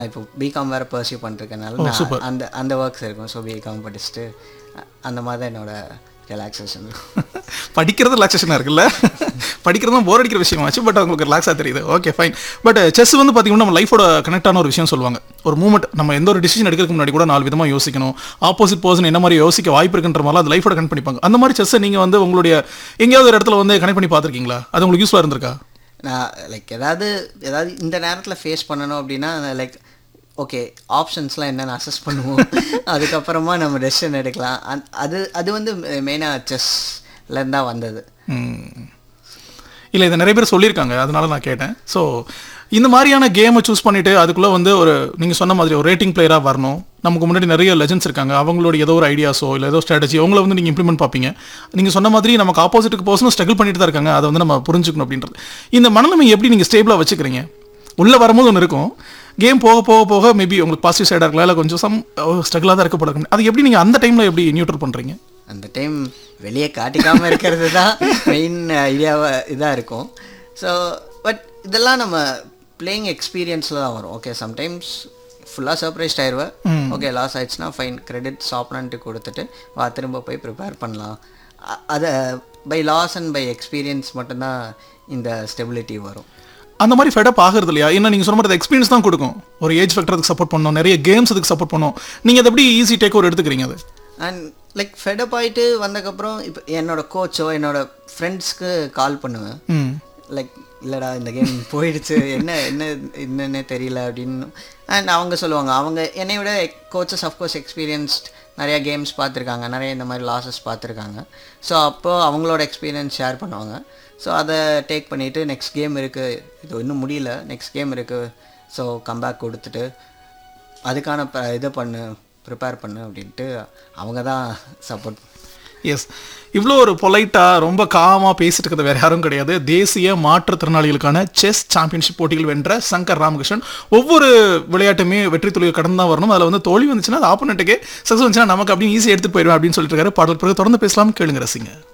இப்போ பிகாம் வேறு பர்சியூ பண்ணிருக்கனால ஓ, நான் super. அந்த அந்த ஒர்க்ஸ் இருக்கும் ஸோ பிகாம் படிச்சுட்டு அ- அந்த மாதிரி தான் என்னோட ரிலாக்ஸேஷன் படிக்கிறது ரிலாக்ஸேஷனாக இருக்குல்ல படிக்கிறது தான் போர் அடிக்கிற விஷயமாச்சு பட் உங்களுக்கு ரிலாக்ஸாக தெரியுது ஓகே ஃபைன் பட் செஸ் வந்து பார்த்தீங்கன்னா நம்ம லைஃபோட கனெக்டான ஒரு விஷயம் சொல்லுவாங்க ஒரு மூமெண்ட் நம்ம எந்த ஒரு டிசிஷன் எடுக்கிறதுக்கு முன்னாடி கூட நாலு விதமாக யோசிக்கணும் ஆப்போசிட் பர்சன் என்ன மாதிரி யோசிக்க வாய்ப்பு இருக்குன்ற மாதிரிலாம் அது லைஃபோட கனெக்ட் பண்ணிப்பாங்க அந்த மாதிரி செஸ்ஸை நீங்கள் வந்து உங்களுடைய எங்கேயாவது ஒரு இடத்துல வந்து கனெக்ட் பண்ணி பார்த்துருக்கீங்களா அது உங்களுக்கு யூஸ்ஃபுல்லாக இருந்திருக்கா நான் லைக் ஏதாவது ஏதாவது இந்த நேரத்தில் ஃபேஸ் பண்ணணும் அப்படின்னா லைக் ஓகே ஆப்ஷன்ஸ்லாம் என்னென்னு அசஸ் பண்ணுவோம் அதுக்கப்புறமா நம்ம டெசிஷன் எடுக்கலாம் அந் அது அது வந்து மெயினாக செஸ்லேருந்து தான் வந்தது இல்லை இதை நிறைய பேர் சொல்லியிருக்காங்க அதனால நான் கேட்டேன் ஸோ இந்த மாதிரியான கேமை சூஸ் பண்ணிட்டு அதுக்குள்ளே வந்து ஒரு நீங்கள் சொன்ன மாதிரி ஒரு ரேட்டிங் பிளேயராக வரணும் நமக்கு முன்னாடி நிறைய லெஜன்ஸ் இருக்காங்க அவங்களோட ஏதோ ஒரு ஐடியாஸோ இல்லை ஏதோ ஸ்ட்ராட்டஜி அவங்கள வந்து நீங்கள் இம்ப்ளிமெண்ட் பார்ப்பீங்க நீங்கள் சொன்ன மாதிரி நமக்கு ஆப்போசிட்டுக்கு பர்சனும் ஸ்ட்ரகிள் பண்ணிட்டு தான் இருக்காங்க அதை வந்து நம்ம புரிஞ்சுக்கணும் அப்படின்றது இந்த மனநிலைமை எப்படி நீங்கள் ஸ்டேபிளாக வச்சுக்கிறீங்க உள்ளே வரும்போது ஒன்று இருக்கும் கேம் போக போக போக மேபி உங்களுக்கு பாசிட்டிவ் சைடாக இருக்கலாம் இல்லை கொஞ்சம் சம் ஸ்ட்ரகிளாக தான் இருக்கப்படும் அது எப்படி நீங்கள் அந்த டைமில் எப்படி நியூட்ரல் பண்ணுறீங்க அந்த டைம் வெளியே காட்டிக்காமல் இருக்கிறது தான் மெயின் ஐடியாவாக இதாக இருக்கும் ஸோ பட் இதெல்லாம் நம்ம பிளேயிங் எக்ஸ்பீரியன்ஸில் தான் வரும் ஓகே சம்டைம்ஸ் ஃபுல்லாக சர்ப்ரைஸ்ட் ஆயிடுவேன் ஓகே லாஸ் ஆயிடுச்சுன்னா ஃபைன் கிரெடிட் சாப்பிடான்ட்டு கொடுத்துட்டு வா திரும்ப போய் ப்ரிப்பேர் பண்ணலாம் அ- அதை by loss and by experience மட்டும்தான் இந்த ஸ்டெபிலிட்டி வரும் அந்த மாதிரி ஃபெடப் ஆகுறது இல்லையா என்ன நீங்கள் சொன்ன மாதிரி எக்ஸ்பீரியன்ஸ் தான் கொடுக்கும் ஒரு ஏஜ் ஃபேக்டருக்கு சப்போர்ட் பண்ணணும் நிறைய கேம்ஸ் அதுக்கு சப்போர்ட் பண்ணணும் நீங்கள் அதை எப்படி ஈஸி டேக் ஓவர் எடுத்துக்கிறீங்க அது அண்ட் லைக் ஃபெடப் ஆகிட்டு வந்ததுக்கப்புறம் இப்போ என்னோட கோச்சோ என்னோட ஃப்ரெண்ட்ஸ்க்கு கால் பண்ணுவேன் ம் லைக் இல்லைடா இந்த கேம் போயிடுச்சு என்ன என்ன என்னன்னே தெரியல அப்படின்னு அண்ட் அவங்க சொல்லுவாங்க அவங்க என்னை விட கோச்சஸ் அஃப்கோர்ஸ் எக்ஸ்பீரியன்ஸ்ட் நிறைய கேம்ஸ் பார்த்துருக்காங்க நிறைய இந்த மாதிரி லாஸஸ் பார்த்துருக்காங்க ஸோ அப்போ அவங்களோட எக்ஸ்பீரியன்ஸ் ஷேர் பண்ணுவாங்க ஸோ அதை டேக் பண்ணிவிட்டு நெக்ஸ்ட் கேம் இருக்குது இது இன்னும் முடியல நெக்ஸ்ட் கேம் இருக்குது ஸோ கம்பேக் கொடுத்துட்டு அதுக்கான ப- இதை பண்ணு ப்ரிப்பேர் பண்ணு அப்படின்ட்டு அவங்க தான் சப்போர்ட் எஸ் இவ்வளோ ஒரு பொலைட்டாக ரொம்ப காமாக பேசிட்டு இருக்கிறது வேற யாரும் கிடையாது தேசிய மாற்றுத்திறனாளிகளுக்கான செஸ் சாம்பியன்ஷிப் போட்டிகள் வென்ற சங்கர் ராமகிருஷ்ணன் ஒவ்வொரு விளையாட்டுமே வெற்றி தொழில் கடந்து தான் வரணும் அதில் வந்து தோல்வி வந்துச்சுன்னா அது ஆப்போனண்ட்டுக்கே சக்ஸஸ் வந்துச்சுன்னா நமக்கு அப்படின்னு ஈஸியாக எடுத்துட்டு போயிடுவேன் அப்படின்னு சொல்லிட்டு இருக்காரு பாடல் பிறகு தொடர்ந்து பேசலாம் கேளுங்க ரசிங்க